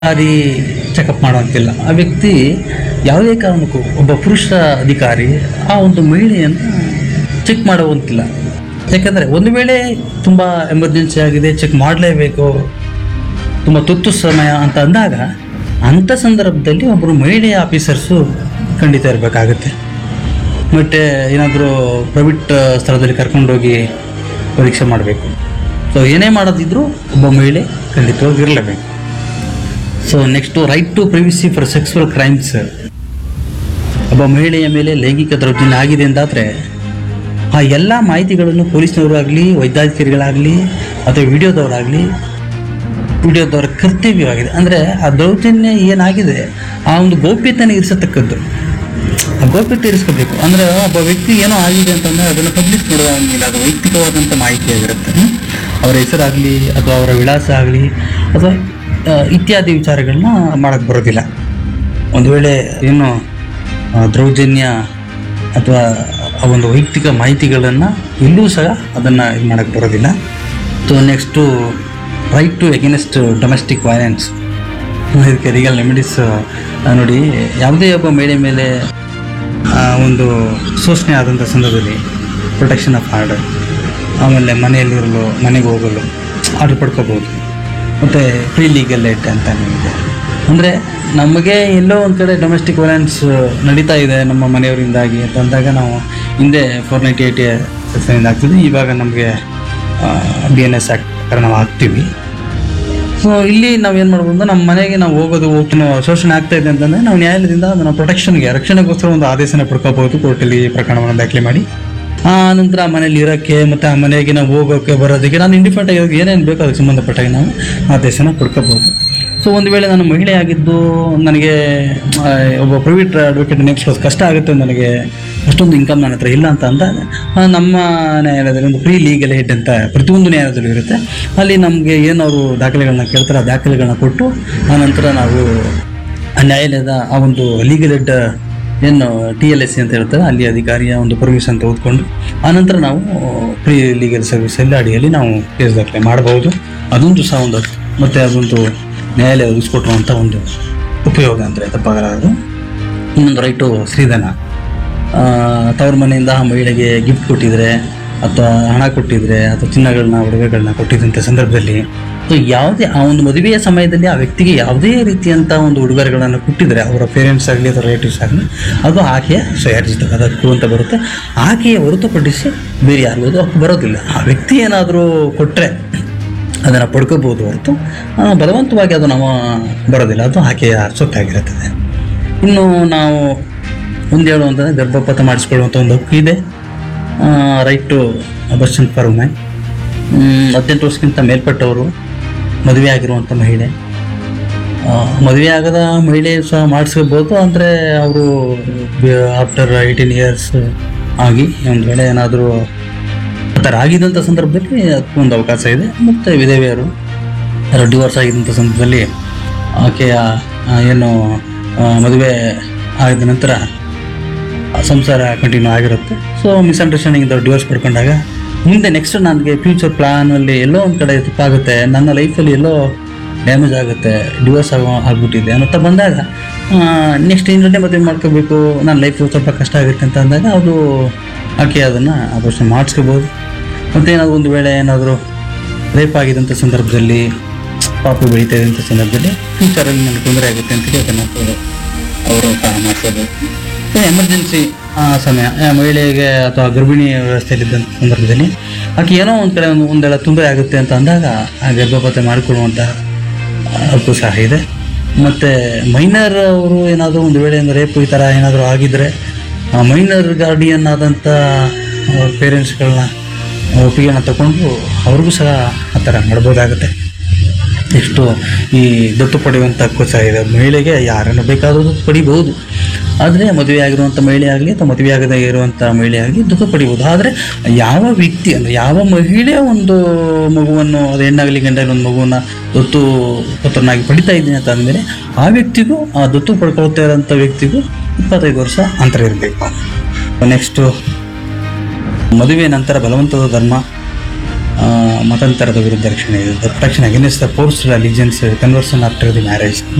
ಬಾರಿ ಚೆಕಪ್ ಮಾಡುವಂತಿಲ್ಲ ಆ ವ್ಯಕ್ತಿ ಯಾವುದೇ ಕಾರಣಕ್ಕೂ ಒಬ್ಬ ಪುರುಷ ಅಧಿಕಾರಿ ಆ ಒಂದು ಮಹಿಳೆಯನ್ನು ಚೆಕ್ ಮಾಡುವಂತಿಲ್ಲ ಯಾಕಂದರೆ ಒಂದು ವೇಳೆ ತುಂಬ ಎಮರ್ಜೆನ್ಸಿ ಆಗಿದೆ ಚೆಕ್ ಮಾಡಲೇಬೇಕು ತುಂಬ ತುರ್ತು ಸಮಯ ಅಂತ ಅಂದಾಗ ಅಂಥ ಸಂದರ್ಭದಲ್ಲಿ ಒಬ್ಬರು ಮಹಿಳೆಯ ಆಫೀಸರ್ಸು ಖಂಡಿತ ಇರಬೇಕಾಗುತ್ತೆ ಮತ್ತು ಏನಾದರೂ ಪ್ರೈವೇಟ್ ಸ್ಥಳದಲ್ಲಿ ಕರ್ಕೊಂಡೋಗಿ ಪರೀಕ್ಷೆ ಮಾಡಬೇಕು ಸೊ ಏನೇ ಮಾಡೋದಿದ್ರೂ ಒಬ್ಬ ಮಹಿಳೆ ಖಂಡಿತವಾಗಿ ಇರಲೇಬೇಕು so next right to privacy for sexual crimes ಒಬ್ಬ ಮಹಿಳೆಯ ಮೇಲೆ ಲೈಂಗಿಕ ದೌರ್ಜನ್ಯ ಆಗಿದೆ ಅಂತಾದರೆ ಆ ಎಲ್ಲ ಮಾಹಿತಿಗಳನ್ನು ಪೊಲೀಸ್ನವರಾಗಲಿ ವೈದ್ಯಾಧಿಕಾರಿಗಳಾಗಲಿ ಅಥವಾ ವಿಡಿಯೋದವರಾಗಲಿ ವಿಡಿಯೋದವರ ಕರ್ತವ್ಯವಾಗಿದೆ ಅಂದರೆ ಆ ದೌರ್ಜನ್ಯ ಏನಾಗಿದೆ ಆ ಒಂದು ಗೌಪ್ಯತೆಯನ್ನು ಇರಿಸತಕ್ಕದ್ದು ಆ ಗೌಪ್ಯತೆ ಇರಿಸ್ಕೋಬೇಕು ಅಂದರೆ ಒಬ್ಬ ವ್ಯಕ್ತಿ ಏನೋ ಆಗಿದೆ ಅಂತಂದರೆ ಅದನ್ನು ಪಬ್ಲಿಕ್ ನೋಡೋಂಗಿಲ್ಲ ಅದು ವೈಯಕ್ತಿಕವಾದಂಥ ಮಾಹಿತಿಯಾಗಿರುತ್ತೆ ಹ್ಮ್? ಅವರ ಹೆಸರಾಗಲಿ ಅಥವಾ ಅವರ ವಿಳಾಸ ಆಗಲಿ ಅಥವಾ ಆ, ಇತ್ಯಾದಿ ವಿಚಾರಗಳನ್ನ ಮಾಡೋಕ್ಕೆ ಬರೋದಿಲ್ಲ ಒಂದು ವೇಳೆ ಏನು ಆ, ದೌರ್ಜನ್ಯ ಅಥವಾ ಆ ಒಂದು ವೈಯಕ್ತಿಕ ಮಾಹಿತಿಗಳನ್ನು ಇಲ್ಲೂ ಸಹ ಅದನ್ನು ಇದು ಮಾಡೋಕ್ಕೆ ಬರೋದಿಲ್ಲ so next right to against domestic violence ಇದಕ್ಕೆ ಲೀಗಲ್ ರೆಮಿಡೀಸ್ ನೋಡಿ ಯಾವುದೇ ಒಬ್ಬ ಮಹಿಳೆ ಮೇಲೆ ಆ, ಒಂದು ಶೋಷಣೆ ಆದಂಥ ಸಂದರ್ಭದಲ್ಲಿ ಪ್ರೊಟೆಕ್ಷನ್ ಆಫ್ ಆರ್ಡರ್ ಆಮೇಲೆ ಮನೆಯಲ್ಲಿರಲು ಮನೆಗೆ ಹೋಗಲು ಆರ್ಡರ್ ಪಡ್ಕೋಬೋದು ಮತ್ತು ಫ್ರೀ ಲೀಗಲ್ ಏಡ್ ಅಂತ ಇದೆ ಅಂದರೆ ನಮಗೆ ಎಲ್ಲೋ ಒಂದು ಕಡೆ ಡೊಮೆಸ್ಟಿಕ್ ವೈಲೆನ್ಸ್ ನಡೀತಾ ಇದೆ ನಮ್ಮ ಮನೆಯವರಿಂದಾಗಿ ಅಂತ ಅಂದಾಗ ನಾವು ಹಿಂದೆ ಫೋರ್ ನೈಂಟಿ ಏಯ್ಟಿ ಸೆಕ್ಷನಿಂದ ಆಗ್ತಿದ್ವಿ ಇವಾಗ ನಮಗೆ ಬಿ ಎನ್ ಎಸ್ ಆ್ಯಕ್ಟ್ ಪ್ರಕಾರ ನಾವು ಹಾಕ್ತೀವಿ ಸೊ ಇಲ್ಲಿ ನಾವೇನು ಮಾಡ್ಬೋದು ಅಂದ್ರೆ ನಮ್ಮ ಮನೆಗೆ ನಾವು ಹೋಗೋದು ಹೋಗ್ತೀನೋ ಶೋಷಣೆ ಆಗ್ತಾ ಇದೆ ಅಂತಂದರೆ ನಾವು ನ್ಯಾಯಾಲಯದಿಂದ ಅದನ್ನು ಪ್ರೊಟೆಕ್ಷನ್ಗೆ ರಕ್ಷಣೆಗೋಸ್ಕರ ಒಂದು ಆದೇಶನ ಪಡ್ಕೋಬಹುದು ಕೋರ್ಟಲ್ಲಿ ಪ್ರಕರಣವನ್ನು ದಾಖಲೆ ಮಾಡಿ ಆ ನಂತರ ಆ ಮನೇಲಿ ಇರೋಕ್ಕೆ ಮತ್ತು ಆ ಮನೆಗೆ ನಾವು ಹೋಗೋಕ್ಕೆ ಬರೋದಕ್ಕೆ ನಾನು ಇಂಡಿಪೆಂಡೆಂಟ್ ಆಗಿ ಏನೇನು ಬೇಕೋ ಅದಕ್ಕೆ ಸಂಬಂಧಪಟ್ಟಾಗ ನಾವು ಆದೇಶನ ಪಡ್ಕೋಬೋದು ಸೊ ಒಂದು ವೇಳೆ ನಾನು ಮಹಿಳೆ ಆಗಿದ್ದು ನನಗೆ ಆ, ಒಬ್ಬ ಪ್ರೈವೇಟ್ ಅಡ್ವೊಕೇಟ್ ನೇಮಿಸ್ಕೊಳ್ಳೋದು ಕಷ್ಟ ಆಗುತ್ತೆ ನನಗೆ ಅಷ್ಟೊಂದು ಇನ್ಕಮ್ ನನ್ನ ಹತ್ರ ಇಲ್ಲ ಅಂತ ಅಂದಾಗ ಆ, ನಮ್ಮ ನ್ಯಾಯಾಲಯದಲ್ಲಿ ಒಂದು ಫ್ರೀ ಲೀಗಲ್ ಹೆಡ್ ಅಂತ ಪ್ರತಿಯೊಂದು ನ್ಯಾಯಾಲಯದಲ್ಲೂ ಇರುತ್ತೆ ಅಲ್ಲಿ ನಮಗೆ ಏನು ಅವರು ದಾಖಲೆಗಳನ್ನ ಕೇಳ್ತಾರೆ ಆ ದಾಖಲೆಗಳನ್ನ ಕೊಟ್ಟು ಆ ನಂತರ ನಾವು ಆ ನ್ಯಾಯಾಲಯದ ಆ ಒಂದು ಲೀಗಲ್ ಹೆಡ್ ಏನು ಟಿ ಎಲ್ ಎಸ್ ಸಿ ಅಂತ ಹೇಳ್ತಾರೆ ಅಲ್ಲಿ ಅಧಿಕಾರಿಯ ಒಂದು ಪರ್ಮಿಷನ್ ತೆಗೆದುಕೊಂಡು ಆನಂತರ ನಾವು ಫ್ರೀ ಲೀಗಲ್ ಸರ್ವಿಸಲ್ಲಿ ಅಡಿಯಲ್ಲಿ ನಾವು ಕೇಸ್ ದಾಖಲೆ ಮಾಡಬಹುದು ಅದೊಂದು ಸಹ ಒಂದು ಮತ್ತು ಅದೊಂದು ನ್ಯಾಯಾಲಯ ಒದಗಿಸ್ಕೊಟ್ಟಿರುವಂಥ ಒಂದು ಉಪಯೋಗ ಅಂದರೆ ತಪ್ಪಾಗಲಾರದು ಇನ್ನೊಂದು ರೈಟು ಶ್ರೀಧನ ಆ, ತವ್ರ ಮನೆಯಿಂದ ಆ ಮಹಿಳೆಗೆ ಗಿಫ್ಟ್ ಕೊಟ್ಟಿದ್ರೆ ಅಥವಾ ಹಣ ಕೊಟ್ಟಿದ್ರೆ ಅಥವಾ ಚಿನ್ನಗಳನ್ನ ಒಡವೆಗಳನ್ನ ಕೊಟ್ಟಿದ್ದಂಥ ಸಂದರ್ಭದಲ್ಲಿ ಸೊ ಯಾವುದೇ ಆ ಒಂದು ಮದುವೆಯ ಸಮಯದಲ್ಲಿ ಆ ವ್ಯಕ್ತಿಗೆ ಯಾವುದೇ ರೀತಿಯಂಥ ಒಂದು ಉಡುಗೊರೆಗಳನ್ನು ಕೊಟ್ಟಿದ್ರೆ ಅವರ ಪೇರೆಂಟ್ಸ್ ಆಗಲಿ ಅಥವಾ ರಿಲೇಟಿವ್ಸ್ ಆಗಲಿ ಅದು ಆಕೆಯ ಸ್ವಯಾರ್ಜಿತ ಅದಕ್ಕೂ ಅಂತ ಬರುತ್ತೆ ಆಕೆಯ ಹೊರತುಪಡಿಸಿ ಬೇರೆ ಯಾರಿಗೂ ಅದು ಹಕ್ಕು ಬರೋದಿಲ್ಲ ಆ ವ್ಯಕ್ತಿ ಏನಾದರೂ ಕೊಟ್ಟರೆ ಅದನ್ನು ಪಡ್ಕೋಬೋದು ಹೊರತು ಆ, ಬಲವಂತವಾಗಿ ಅದು ನಾವು ಬರೋದಿಲ್ಲ ಅದು ಆಕೆಯ ಸೊತ್ತಾಗಿರುತ್ತದೆ ಇನ್ನು ನಾವು ಮುಂದೆ ಹೇಳು ಅಂತಂದರೆ ಗರ್ಭಪಾತ ಮಾಡಿಸ್ಕೊಳ್ಳುವಂಥ ಒಂದು ಹಕ್ಕು ಇದೆ right to abortion for women ಹದಿನೆಂಟು ವರ್ಷಕ್ಕಿಂತ ಮೇಲ್ಪಟ್ಟವರು ಮದುವೆ ಆಗಿರುವಂಥ ಮಹಿಳೆ ಆ, ಮದುವೆ ಆಗದ ಮಹಿಳೆ ಸಹ ಮಾಡಿಸ್ಕೋಬೋದು ಅಂದರೆ ಅವರು ಆಫ್ಟರ್ ಏಯ್ಟೀನ್ ಇಯರ್ಸ್ ಆಗಿ ಒಂದು ವೇಳೆ ಏನಾದರೂ ಆ ಥರ ಆಗಿದ್ದಂಥ ಸಂದರ್ಭದಲ್ಲಿ ಅದಕ್ಕೊಂದು ಅವಕಾಶ ಇದೆ ಮತ್ತು ವಿಧವೆಯರು ಯಾರೋ ಡಿವೋರ್ಸ್ ಆಗಿದ್ದಂಥ ಸಂದರ್ಭದಲ್ಲಿ ಆಕೆಯ ಆ, ಏನು ಆ, ಮದುವೆ ಆಗಿದ ನಂತರ ಆ ಸಂಸಾರ ಕಂಟಿನ್ಯೂ ಆಗಿರುತ್ತೆ ಸೊ ಮಿಸ್ಅಂಡರ್ಸ್ಟ್ಯಾಂಡಿಂಗ್ ಡಿವೋರ್ಸ್ ಪಡ್ಕೊಂಡಾಗ ಮುಂದೆ ನೆಕ್ಸ್ಟ್ ನನಗೆ ಫ್ಯೂಚರ್ ಪ್ಲಾನಲ್ಲಿ ಎಲ್ಲೋ ಒಂದು ಕಡೆ ತಪ್ಪಾಗುತ್ತೆ ನನ್ನ ಲೈಫಲ್ಲಿ ಎಲ್ಲೋ ಡ್ಯಾಮೇಜ್ ಆಗುತ್ತೆ ಡಿವೋರ್ಸ್ ಆಗೋ ಆಗ್ಬಿಟ್ಟಿದೆ ಅನ್ನೋತ್ತ ಬಂದಾಗ ನೆಕ್ಸ್ಟ್ ಇನ್ನೊಂದೇ ಮದುವೆ ಮಾಡ್ಕೋಬೇಕು ನನ್ನ ಲೈಫ್ ಸ್ವಲ್ಪ ಕಷ್ಟ ಆಗುತ್ತೆ ಅಂತ ಅಂದಾಗ ಅದು ಆಕೆ ಅದನ್ನು ಆಪರೇಷನ್ ಮಾಡಿಸ್ಕೋಬೋದು ಮತ್ತು ಏನಾದರೂ ಒಂದು ವೇಳೆ ಏನಾದರೂ ರೇಪ್ ಆಗಿದ್ದಂಥ ಸಂದರ್ಭದಲ್ಲಿ ಪಾಪು ಬೆಳೀತಾ ಇದ್ದಂಥ ಸಂದರ್ಭದಲ್ಲಿ ಫ್ಯೂಚರಲ್ಲಿ ನನಗೆ ತೊಂದರೆ ಆಗುತ್ತೆ ಅಂತೇಳಿ ಅದನ್ನು ಅವರು ಅವರು ಸಹ ಮಾಡಿಸೋದು ಎಮರ್ಜೆನ್ಸಿ ಸಮಯ ಆ, ಮಹಿಳೆಗೆ ಅಥವಾ ಗರ್ಭಿಣಿ ವ್ಯವಸ್ಥೆಯಲ್ಲಿದ್ದಂಥ ಸಂದರ್ಭದಲ್ಲಿ ಆಕೆ ಏನೋ ಒಂದು ಕಡೆ ಒಂದು ಒಂದೆಲ್ಲ ತೊಂದರೆ ಆಗುತ್ತೆ ಅಂತ ಅಂದಾಗ ಆ ಗರ್ಭಪಾತ ಮಾಡಿಕೊಳ್ಳುವಂಥ ಹಕ್ಕು ಸಹ ಇದೆ ಮತ್ತು ಮೈನರ್ ಅವರು ಏನಾದರೂ ಒಂದು ವೇಳೆ ರೇಪ್ ಈ ಥರ ಏನಾದರೂ ಆಗಿದ್ದರೆ ಆ ಮೈನರ್ ಗಾರ್ಡಿಯನ್ ಆದಂಥ ಪೇರೆಂಟ್ಸ್ಗಳನ್ನ ಒಪ್ಪಿಗೆನ ತಗೊಂಡು ಅವ್ರಿಗೂ ಸಹ ಆ ಥರ ಮಾಡ್ಬೋದಾಗುತ್ತೆ ನೆಕ್ಸ್ಟು ಈ ದತ್ತು ಪಡೆಯುವಂಥ ಹಕ್ಕು ಸಹ ಇದೆ ಮಹಿಳೆಗೆ ಯಾರನ್ನು ಬೇಕಾದರೂ ದತ್ತು ಪಡಿಬಹುದು ಆದರೆ ಮದುವೆ ಆಗಿರುವಂಥ ಮಹಿಳೆ ಆಗಲಿ ಅಥವಾ ಮದುವೆ ಆಗದೇ ಇರುವಂಥ ಮಹಿಳೆ ಆಗಲಿ ದತ್ತು ಪಡಿಬೋದು ಆದರೆ ಯಾವ ವ್ಯಕ್ತಿ ಅಂದರೆ ಯಾವ ಮಹಿಳೆ ಒಂದು ಮಗುವನ್ನು ಅದು ಹೆಣ್ಣಾಗಲಿ ಗಂಡಾಗಲಿ ಒಂದು ಮಗುವನ್ನು ದತ್ತು ಪುತ್ರನಾಗಿ ಪಡಿತಾ ಇದ್ದೀನಿ ಅಂತ ಅಂದಮೇಲೆ ಆ ವ್ಯಕ್ತಿಗೂ ಆ ದತ್ತು ಪಡ್ಕೊಳ್ತಾ ಇರೋಂಥ ವ್ಯಕ್ತಿಗೂ ಇಪ್ಪತ್ತೈದು ವರ್ಷ ಅಂತರ ಇರಬೇಕು ನೆಕ್ಸ್ಟು ಮದುವೆ ನಂತರ ಬಲವಂತದ ಧರ್ಮ ಆ, ಆ, ಮತಾಂತರದ ವಿರುದ್ಧ ರಕ್ಷಣೆ ಇದೆ protection against the force allegiance conversion after the marriage